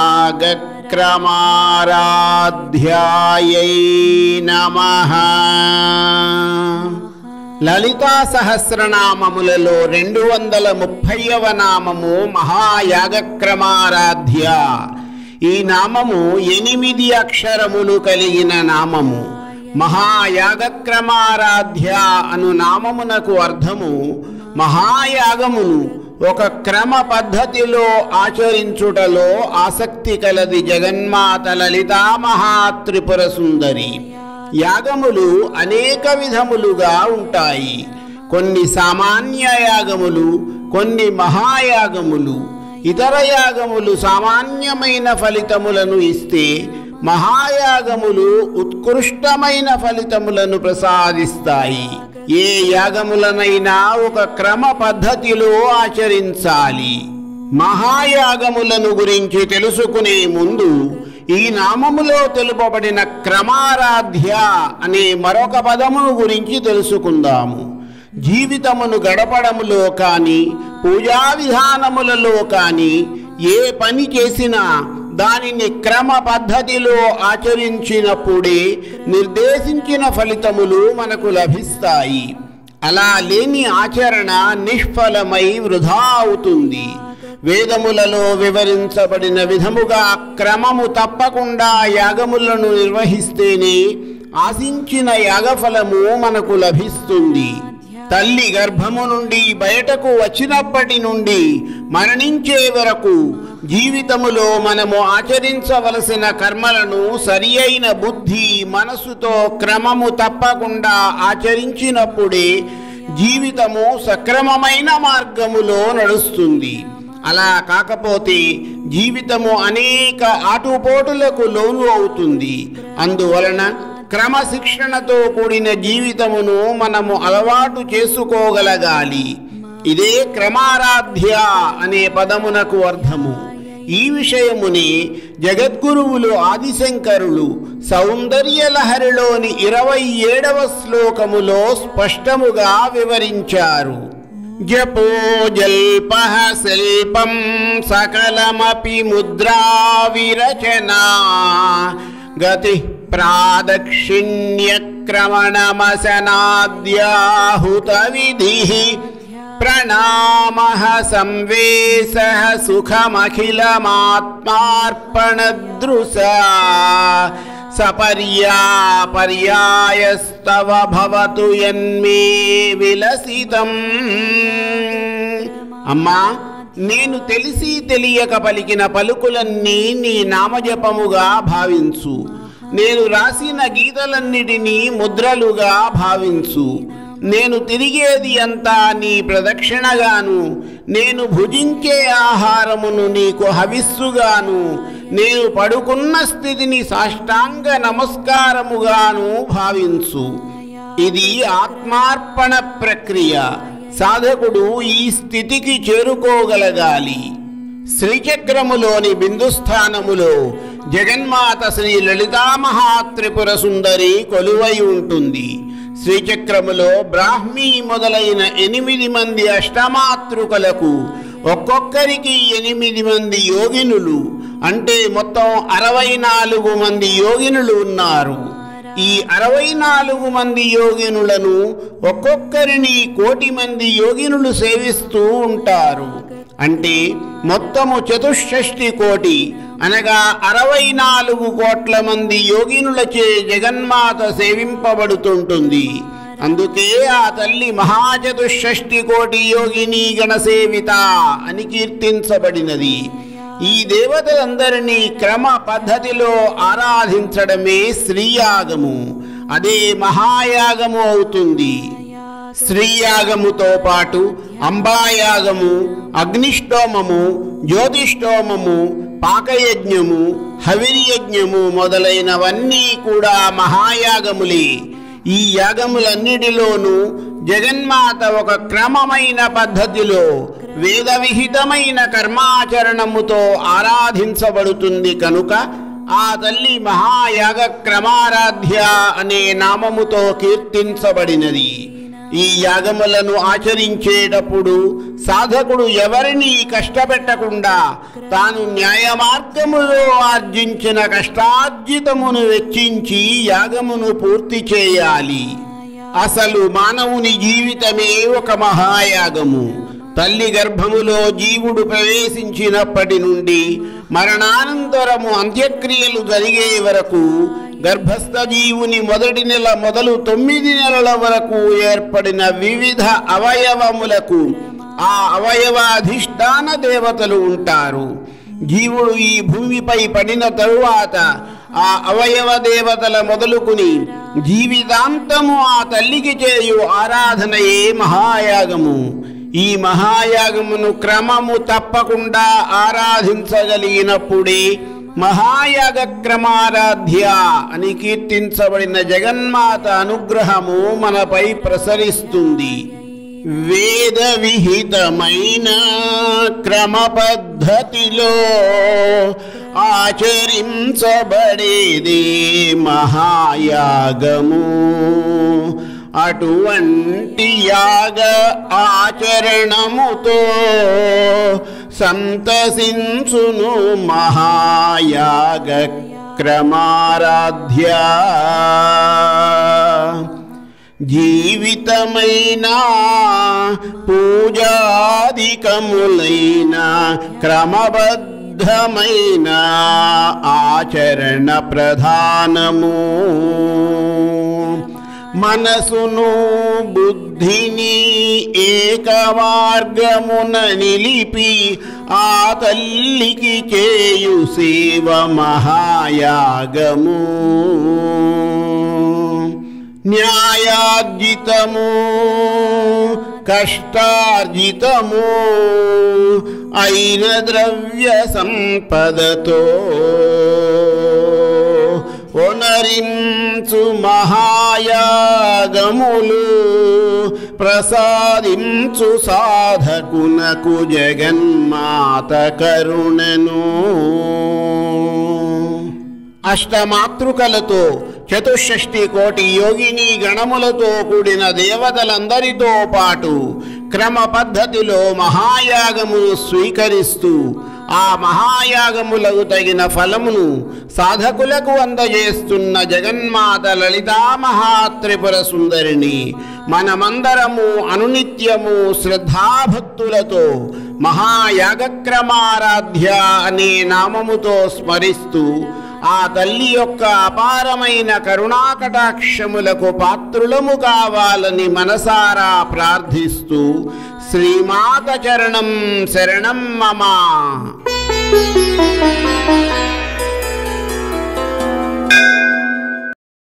మహాయాగక్రమారాధ్యాయై నమః లలితా సహస్రనామములలో రెండు వందల ముప్పైవ నామము మహాయాగక్రమారాధ్య ఈ నామము ఎనిమిది అక్షరములు కలిగిన నామము మహాయాగక్రమారాధ్య అను నామమునకు అర్థము మహాయాగమును ఒక క్రమ పద్ధతిలో ఆచరించుటలో ఆసక్తి కలది జగన్మాత లలితా మహాత్రిపుర సుందరి యాగములు అనేక విధములుగా ఉంటాయి కొన్ని సామాన్య యాగములు కొన్ని మహాయాగములు ఇతర యాగములు సామాన్యమైన ఫలితములను ఇస్తే మహాయాగములు ఉత్కృష్టమైన ఫలితములను ప్రసాదిస్తాయి ఏ యాగములనైనా ఒక క్రమ పద్ధతిలో ఆచరించాలి మహాయాగములను గురించి తెలుసుకునే ముందు ఈ నామములో తెలుపబడిన క్రమారాధ్య అనే మరొక పదమును గురించి తెలుసుకుందాము జీవితమును గడపడములో కానీ పూజా విధానములలో కానీ ఏ పని చేసినా దానిని క్రమ పద్ధతిలో ఆచరించినప్పుడే నిర్దేశించిన ఫలితములు మనకు లభిస్తాయి అలా లేని ఆచరణ నిష్ఫలమై వృధా అవుతుంది వేదములలో వివరించబడిన విధముగా క్రమము తప్పకుండా యాగములను నిర్వహిస్తేనే ఆశించిన యాగఫలము మనకు లభిస్తుంది తల్లి గర్భము నుండి బయటకు వచ్చినప్పటి నుండి మరణించే వరకు జీవితములో మనము ఆచరించవలసిన కర్మలను సరి అయిన బుద్ధి మనసుతో క్రమము తప్పకుండా ఆచరించినప్పుడే జీవితము సక్రమమైన మార్గములో నడుస్తుంది అలా కాకపోతే జీవితము అనేక ఆటుపోటులకు లోను అవుతుంది అందువలన క్రమశిక్షణతో కూడిన జీవితమును మనము అలవాటు చేసుకోగలగాలి ఇదే క్రమారాధ్య అనే పదమునకు అర్థము ఈ విషయముని జగద్గురువులు ఆదిశంకరులు సౌందర్యలహరిలోని ఇరవై ఏడవ శ్లోకములో స్పష్టముగా వివరించారు జపో జల్ప శిల్పం సకలమపి ముద్రా విరచనా గతి ప్రాదక్షిణ్యక్రమణమసనాద్యాహుత విధి ప్రణామ సంవేశ సుఖమఖిలమాత్మార్పణదృశ సపర్యా పర్యాయస్తవ భవతు యన్మే విలసితం అమ్మా నేను తెలిసి తెలియక పలికిన పలుకులన్నీ నీ నామజపముగా భావించు నేను రాసిన గీతలన్నిటినీ ముద్రలుగా భావించు నేను తిరిగేది అంతా నీ ప్రదక్షిణగాను నేను భుజించే ఆహారమును నీకు హవిస్సుగాను నేను పడుకున్న స్థితిని సాష్టాంగ నమస్కారముగాను భావించు ఇది ఆత్మార్పణ ప్రక్రియ సాధకుడు ఈ స్థితికి చేరుకోగలగాలి శ్రీచక్రములోని బిందుస్థానములో జగన్మాత శ్రీ లలితామహాత్రిపుర సుందరి కొలువై ఉంటుంది శ్రీచక్రములో బ్రాహ్మీ మొదలైన ఎనిమిది మంది అష్టమాతృకలకు ఒక్కొక్కరికి ఎనిమిది మంది యోగినులు అంటే మొత్తం అరవై నాలుగు మంది యోగినులు ఉన్నారు ఈ అరవై నాలుగు మంది యోగినులను ఒక్కొక్కరిని కోటి మంది యోగినులు సేవిస్తూ ఉంటారు అంటే మొత్తము చతుషష్టి కోటి అనగా అరవై నాలుగు కోట్ల మంది యోగినులచే జగన్మాత సేవింపబడుతుంటుంది అందుకే ఆ తల్లి మహాచతుషష్టి కోటి యోగిని గణసేవిత అని కీర్తించబడినది ఈ దేవతలందరినీ క్రమ పద్ధతిలో ఆరాధించడమే శ్రీయాగము అదే మహాయాగము అవుతుంది శ్రీయాగముతో పాటు అంబాయాగము అగ్నిష్టోమము జ్యోతిష్టోమము పాకయజ్ఞము హవిర్యజ్ఞము మొదలైనవన్నీ కూడా మహాయాగములే ఈ యాగములన్నిటిలోనూ జగన్మాత ఒక క్రమమైన పద్ధతిలో వేద విహితమైన కర్మాచరణముతో ఆరాధించబడుతుంది కనుక ఆ తల్లి మహాయాగ క్రమారాధ్య అనే నామముతో కీర్తించబడినది ఈ యాగములను ఆచరించేటప్పుడు సాధకుడు ఎవరిని కష్టపెట్టకుండా తాను న్యాయ మార్గములో ఆర్జించిన కష్టార్జితమును వెచ్చించి యాగమును పూర్తి చేయాలి అసలు మానవుని జీవితమే ఒక మహాయాగము తల్లి గర్భములో జీవుడు ప్రవేశించినప్పటి నుండి మరణానంతరము అంత్యక్రియలు జరిగే వరకు గర్భస్థ జీవుని మొదటి నెల మొదలు తొమ్మిది నెలల వరకు ఏర్పడిన వివిధ అవయవములకు ఆ అవయవాధిష్టాన దేవతలు ఉంటారు జీవుడు ఈ భూమిపై పడిన తరువాత ఆ అవయవ దేవతల మొదలుకుని జీవితాంతము ఆ తల్లికి చేయు ఆరాధనయే మహాయాగము ఈ మహాయాగమును క్రమము తప్పకుండా ఆరాధించగలిగినప్పుడే మహాయాగ క్రమారాధ్య అని కీర్తించబడిన జగన్మాత అనుగ్రహము మనపై ప్రసరిస్తుంది వేద విహితమైన క్రమ పద్ధతిలో ఆచరించబడేది మహాయాగము అటువంటి యాగ ఆచరణముతో సంతసించును మహాయాగ క్రమారాధ్యా జీవితమైన పూజాధికములైన క్రమబద్ధమైన ఆచరణ ప్రధానము మనసును బుద్ధిని ఏక మార్గమున నిలిపి ఆ తల్లికి చేయు సేవ మహాయాగము న్యాయార్జితము కష్టార్జితము అయిన ద్రవ్య సంపదతో ఒనరించు మహాయాగములు ప్రసాదించు సాధకునకు జగన్మాత కరుణను అష్టమాతృకలతో చతుషష్ఠి కోటి యోగిని గణములతో కూడిన దేవతలందరితో పాటు క్రమ పద్ధతిలో మహాయాగమును స్వీకరిస్తూ ఆ మహాయాగములకు తగిన ఫలమును సాధకులకు అందజేస్తున్న జగన్మాత లలితా మహాత్రిపుర సుందరిని మనమందరము అనునిత్యము శ్రద్ధాభక్తులతో మహాయాగక్రమారాధ్య అనే నామముతో స్మరిస్తూ ఆ తల్లి యొక్క అపారమైన కరుణాకటాక్షములకు పాత్రులము కావాలని మనసారా ప్రార్థిస్తూ శ్రీమాత చరణం శరణం మమ